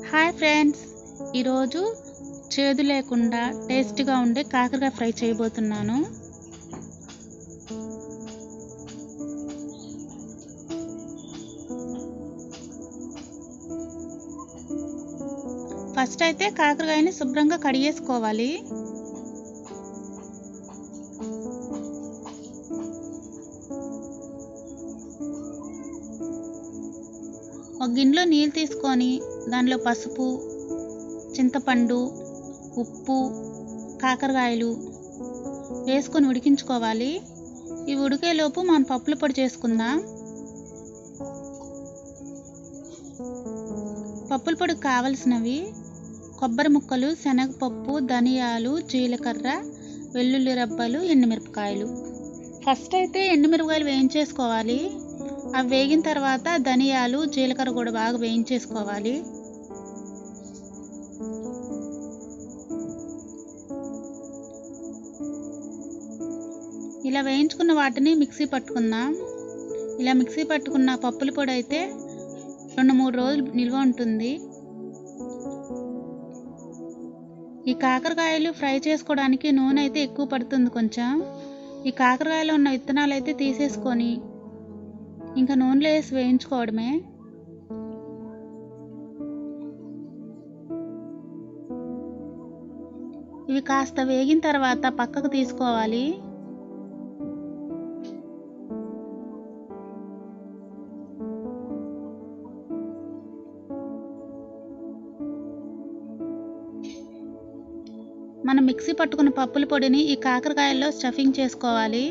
hi friends ఈరోజు చేదు లేకుండా టేస్టీగా ఉండే కాకరకాయ ఫ్రై చేయబోతున్నాను ఫస్ట్ అయితే కాకరకాయని శుభ్రంగా కడిగేసుకోవాలి ఒక గిన్నెలో నీళ్ళు తీసుకొని దానిలో పసుపు చింతపండు ఉప్పు కాకరకాయలు వేసుకొని ఉడికించుకోవాలి ఇవి ఉడికేలోపు మనం పప్పుల పొడి చేసుకుందాం పప్పుల పొడికి కావలసినవి కొబ్బరి ముక్కలు శనగపప్పు ధనియాలు జీలకర్ర వెల్లుల్లి రబ్బలు ఎండుమిరపకాయలు ఫస్ట్ అయితే ఎండుమిరపకాయలు వేయించేసుకోవాలి అవి వేగిన తర్వాత ధనియాలు జీలకర్ర కూడా బాగా వేయించేసుకోవాలి ఇలా వేయించుకున్న వాటిని మిక్సీ పట్టుకుందాం ఇలా మిక్సీ పట్టుకున్న పప్పుల పొడి అయితే రెండు మూడు రోజులు నిల్వ ఉంటుంది ఈ కాకరకాయలు ఫ్రై చేసుకోవడానికి నూనె అయితే ఎక్కువ పడుతుంది కొంచెం ఈ కాకరకాయలో ఉన్న విత్తనాలు అయితే తీసేసుకొని ఇంకా నూనెలో వేసి వేయించుకోవడమే ఇవి కాస్త వేగిన తర్వాత పక్కకు తీసుకోవాలి మనం మిక్సీ పట్టుకున్న పప్పుల పొడిని ఈ కాకరకాయల్లో స్టఫింగ్ చేసుకోవాలి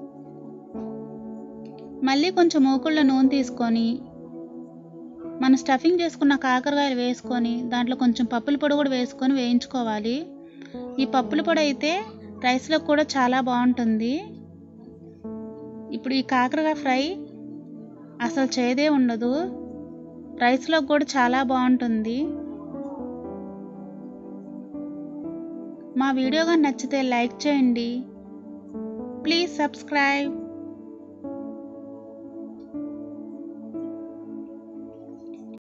మళ్ళీ కొంచెం మూకుళ్ళ నూనె తీసుకొని మనం స్టఫింగ్ చేసుకున్న కాకరకాయలు వేసుకొని దాంట్లో కొంచెం పప్పుల పొడి కూడా వేసుకొని వేయించుకోవాలి ఈ పప్పుల పొడి అయితే రైస్లో కూడా చాలా బాగుంటుంది ఇప్పుడు ఈ కాకరకాయ ఫ్రై అసలు చేదే ఉండదు రైస్లో కూడా చాలా బాగుంటుంది మా వీడియో కానీ నచ్చితే లైక్ చేయండి ప్లీజ్ సబ్స్క్రైబ్